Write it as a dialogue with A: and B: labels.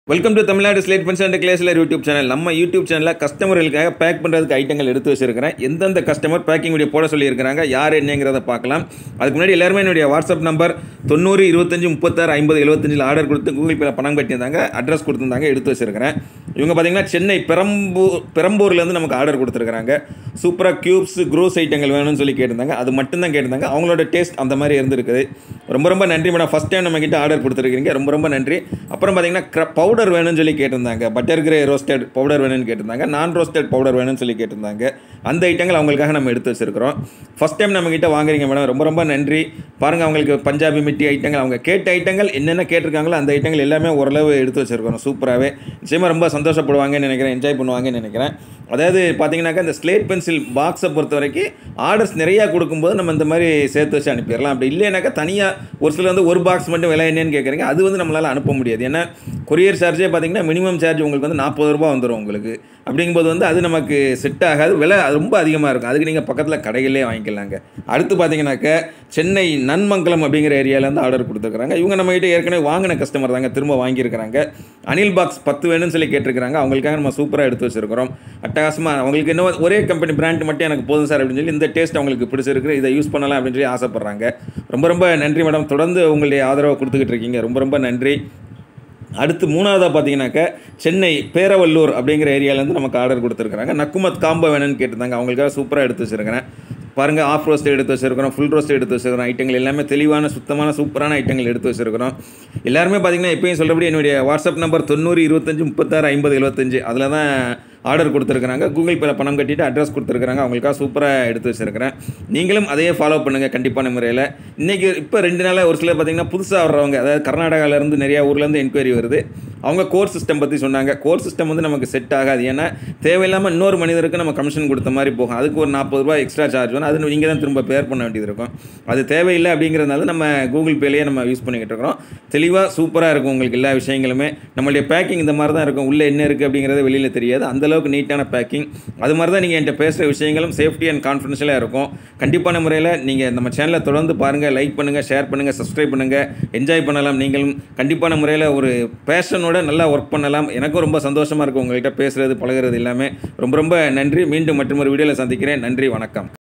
A: welcome to Tamil Nadu ஸ்லேட் Benz and Chrysler YouTube channel நம்ம YouTube சேனலில் கஸ்டமர்களுக்காக பேக் பண்ணுறதுக்கு ஐட்டங்கள் எடுத்து வச்சிருக்கிறேன் எந்தெந்த கஸ்டமர் பேக்கிங் வீடியோ போட சொல்லியிருக்கிறாங்க யார் என்னங்கிறத பார்க்கலாம் அதுக்கு முன்னாடி எல்லாருமே என்னுடைய வாட்ஸ்அப் நம்பர் தொண்ணூறு இருபத்தஞ்சு முப்பத்தாறு ஐம்பது எழுபத்தஞ்சில் ஆர்டர் கொடுத்து கூகுள் பேல பணம் கட்டியிருந்தாங்க அட்ரஸ் கொடுத்துருந்தாங்க எடுத்து வச்சிருக்கிறேன் இவங்க பார்த்தீங்கன்னா சென்னை பெரம்பூர் பெரம்பூர்லேருந்து நமக்கு ஆர்டர் கொடுத்துருக்காங்க சூப்பராக க்யூப்ஸ் க்ரோஸ் ஐட்டங்கள் வேணும்னு சொல்லி கேட்டிருந்தாங்க அது மட்டும்தான் கேட்டிருந்தாங்க அவங்களோட டேஸ்ட் அந்த மாதிரி இருந்திருக்குது ரொம்ப ரொம்ப நன்றி மேடம் ஃபஸ்ட் டைம் நம்ம கிட்ட ஆர்டர் கொடுத்துருக்கீங்க ரொம்ப ரொம்ப நன்றி அப்புறம் பார்த்தீங்கன்னா பவுடர் வேணும்னு சொல்லி கேட்டிருந்தாங்க பட்டர் கிரே ரோஸ்டட் பவுடர் வேணும்னு கேட்டிருந்தாங்க நான் ரோஸ்டட் பவுடர் வேணும்னு சொல்லி கேட்டிருந்தாங்க அந்த ஐட்டங்கள் அவங்களுக்காக நம்ம எடுத்து வச்சிருக்கிறோம் ஃபஸ்ட் டைம் நம்ம கிட்ட வாங்குறீங்க மேடம் ரொம்ப ரொம்ப நன்றி பாருங்கள் அவங்களுக்கு பஞ்சாபி மிட்டி ஐட்டங்கள் அவங்க கேட்ட ஐட்டங்கள் என்னென்ன கேட்டிருக்காங்களோ அந்த ஐட்டங்கள் எல்லாமே ஓரளவு எடுத்து வச்சிருக்கிறோம் சூப்பராகவே நிச்சயமாக ரொம்ப சந்தோஷப்படுவாங்கன்னு நினைக்கிறேன் என்ஜாய் பண்ணுவாங்கன்னு நினைக்கிறேன் அதாவது பார்த்தீங்கன்னாக்கா இந்த ஸ்லேட் பென்சில் பாக்ஸை பொறுத்த வரைக்கும் ஆர்டர்ஸ் நிறையா கொடுக்கும்போது நம்ம இந்த மாதிரி சேர்த்து வச்சு அனுப்பிடலாம் அப்படி இல்லைனாக்கா தனியாக ஒரு சிலர் வந்து ஒரு பாக்ஸ் மட்டும் விலை என்னன்னு கேட்குறீங்க அது வந்து நம்மளால் அனுப்ப முடியாது ஏன்னா கொரியர் சார்ஜே பார்த்தீங்கன்னா மினிமம் சார்ஜ் உங்களுக்கு வந்து நாற்பது ரூபா வந்துடும் உங்களுக்கு அப்படிங்கும்போது வந்து அது நமக்கு செட் ஆகாது விலை அது ரொம்ப அதிகமாக இருக்கும் அதுக்கு நீங்கள் பக்கத்தில் கடைகளிலே வாங்கிக்கலாங்க அடுத்து பார்த்தீங்கன்னாக்க சென்னை நன்மங்கலம் அப்படிங்கிற ஏரியாவிலேருந்து ஆர்டர் கொடுத்துருக்காங்க இவங்க நம்மகிட்ட ஏற்கனவே வாங்கின கஸ்டமர் தாங்க திரும்ப வாங்கியிருக்கிறாங்க அனில் பாக்ஸ் பத்து வேணும்னு சொல்லி கேட்டிருக்கிறாங்க அவங்களுக்காக நம்ம சூப்பராக எடுத்து வச்சிருக்கிறோம் அட்டகாசமாக அவங்களுக்கு என்ன ஒரே கம்பெனி பிராண்ட் மட்டும் எனக்கு போதும் சார் அப்படின்னு சொல்லி இந்த டேஸ்ட் அவங்களுக்கு பிடிச்சிருக்கு இதை யூஸ் பண்ணலாம் அப்படின்னு சொல்லி ஆசைப்பட்றாங்க ரொம்ப ரொம்ப நன்றி மேடம் தொடர்ந்து உங்களுடைய ஆதரவை கொடுத்துக்கிட்டு இருக்கீங்க ரொம்ப ரொம்ப நன்றி அடுத்து மூணாவதாக பார்த்தீங்கன்னாக்க சென்னை பேரவல்லூர் அப்படிங்கிற ஏரியாவிலேருந்து நமக்கு ஆர்டர் கொடுத்துருக்குறாங்க நக்குமத் காம்போ வேணும்னு கேட்டிருந்தாங்க அவங்களுக்காக சூப்பராக எடுத்து வச்சுருக்கிறேன் பாருங்கள் ஆஃப் ரோஸ்ட் எடுத்து வச்சிருக்கிறோம் ஃபுல் ரோஸ்ட் எடுத்து வச்சிருக்கிறோம் ஐட்டங்கள் எல்லாமே தெளிவான சுத்தமான சூப்பரான ஐட்டங்கள் எடுத்து வச்சிருக்கிறோம் எல்லாருமே பார்த்தீங்கன்னா எப்பயும் சொல்கிறபடி என்னுடைய வாட்ஸ்அப் நம்பர் தொண்ணூறு இருபத்தஞ்சு முப்பத்தாறு ஐம்பது எழுபத்தஞ்சு அதில் தான் ஆர்டர் கொடுத்துருக்குறாங்க கூகுள் பேல பணம் கட்டிட்டு அட்ரஸ் கொடுத்துருக்குறாங்க அவங்களுக்காக சூப்பராக எடுத்து வச்சிருக்கிறேன் நீங்களும் அதையே ஃபாலோ பண்ணுங்கள் கண்டிப்பான முறையில் இன்றைக்கி இப்போ ரெண்டு நாளாக ஒரு சிலர் பார்த்தீங்கன்னா புதுசாக வர்றவங்க அதாவது கர்நாடகாவிலேருந்து நிறையா ஊர்லேருந்து என்கொயரி வருது அவங்க கோர் சிஸ்டம் பற்றி சொன்னாங்க கோர் சிஸ்டம் வந்து நமக்கு செட் ஆகாது ஏன்னா தேவையில்லாமல் இன்னொரு மனிதருக்கு நம்ம கமிஷன் கொடுத்த மாதிரி போகும் அதுக்கு ஒரு நாற்பது ரூபாய் எக்ஸ்ட்ரா சார்ஜ் வரும் அது நீங்கள் தான் திரும்ப பேர் பண்ண வேண்டியது இருக்கும் அது தேவையில்லை அப்படிங்கிறதுனால நம்ம கூகுள் பேலேயே நம்ம யூஸ் பண்ணிக்கிட்டு இருக்கிறோம் தெளிவாக சூப்பராக இருக்கும் உங்களுக்கு எல்லா விஷயங்களுமே நம்மளுடைய பேக்கிங் இந்த மாதிரி தான் இருக்கும் உள்ளே என்ன இருக்குது அப்படிங்கிறது வெளியில் தெரியாது அந்தளவுக்கு நீட்டான பேக்கிங் அது மாதிரி தான் நீங்கள் என்கிட்ட பேசுகிற விஷயங்களும் சேஃப்டி அண்ட் கான்ஃபிடென்ஷியலாக இருக்கும் கண்டிப்பான முறையில் நீங்கள் நம்ம சேனலை தொடர்ந்து பாருங்கள் லைக் பண்ணுங்கள் ஷேர் பண்ணுங்கள் சப்ஸ்கிரைப் பண்ணுங்கள் என்ஜாய் பண்ணலாம் நீங்களும் கண்டிப்பான முறையில் ஒரு பேஷனோட நல்லா ஒர்க் பண்ணலாம் எனக்கும் ரொம்ப சந்தோஷமாக இருக்கும் உங்கள்கிட்ட பேசுகிறது பழகிறது எல்லாமே ரொம்ப ரொம்ப நன்றி மீண்டும் மற்றொரு வீடியோவில் சந்திக்கிறேன் நன்றி வணக்கம்